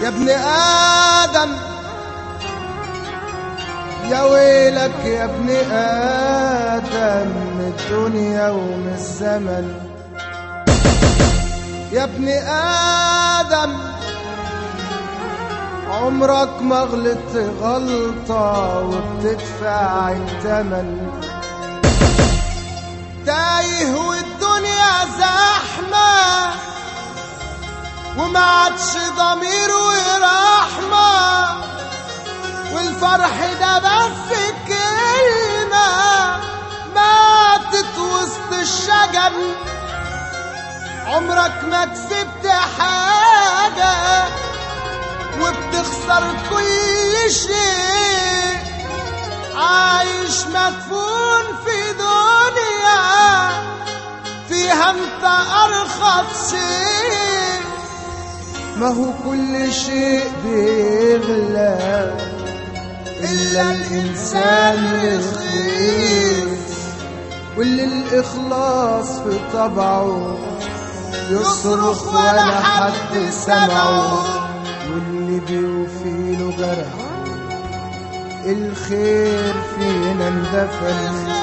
يا ابن آدم يا ويلك يا ابن آدم من الدنيا ومن الزمن يا ابن آدم عمرك ما غلطت غلطة وبتدفع التمن تايه والدنيا زحمة وما عادش ضمير ورحمة والفرح ده بس كلمة ماتت وسط الشجن عمرك ما كسبت حاجة وبتخسر كل شيء عايش مدفون في دنيا فيها انت ارخص شيء ما هو كل شيء بيغلى إلا الإنسان الرخيص واللي الإخلاص في طبعه يصرخ ولا حد سمعه واللي بيوفيله جرحه الخير فينا اندفن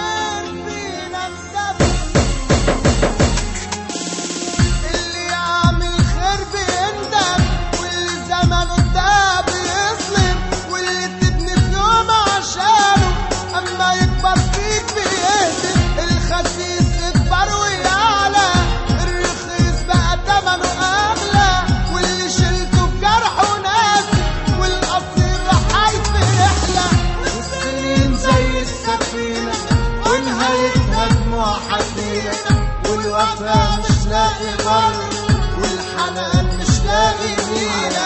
اللي يعمل خير بيندم واللي زمنه ده بيظلم واللي تبني في يوم عشانه اما يكبر فيك بيهدم الخسيس يكبر ويعلى الرخيص بقى تمنه اغلى واللي شلته بجرحه ناسي والاصيل رحل في رحله والسنين زي السفينه ونهايتها دموع حزينه والوفا مش لاقي بر والحنان مش لاقي مينا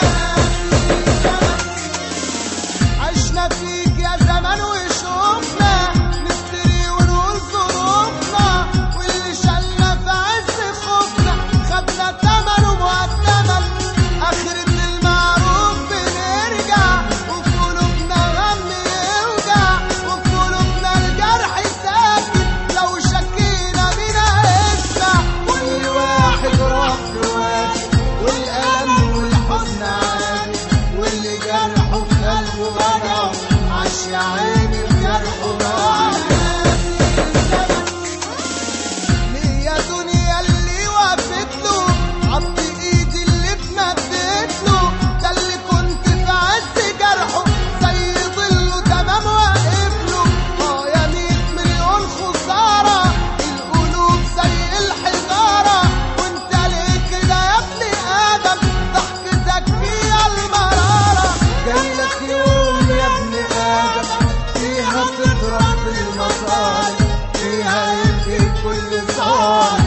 عشنا فيك يا زمان وشوفنا نفتري ونقول ظروفنا واللي شالنا في عز خوفنا خدنا تمنه مقدما اخرة المعروف بنرجع وفي قلوبنا غم يوجع وفي قلوبنا الجرح ساكت لو شكينا بينا اسمع كل واحد رب واحد والألم والحزن عادي واللي جرحه في قلبه غرام عاش يا عيني بجرحه ليه يا دنيا اللي وقفت له عض ايدي اللي اتمدت له ده اللي كنت في عز جرحه زي ظله تمام واقف له اه يا ميت مليون خسارة القلوب زي الحجارة وانت ليه كده يا ابن ادم ضحكتك فيها المرارة جايلك يوم يا ابن ادم فيها تضرب في المصاري فيها يبكي كل صار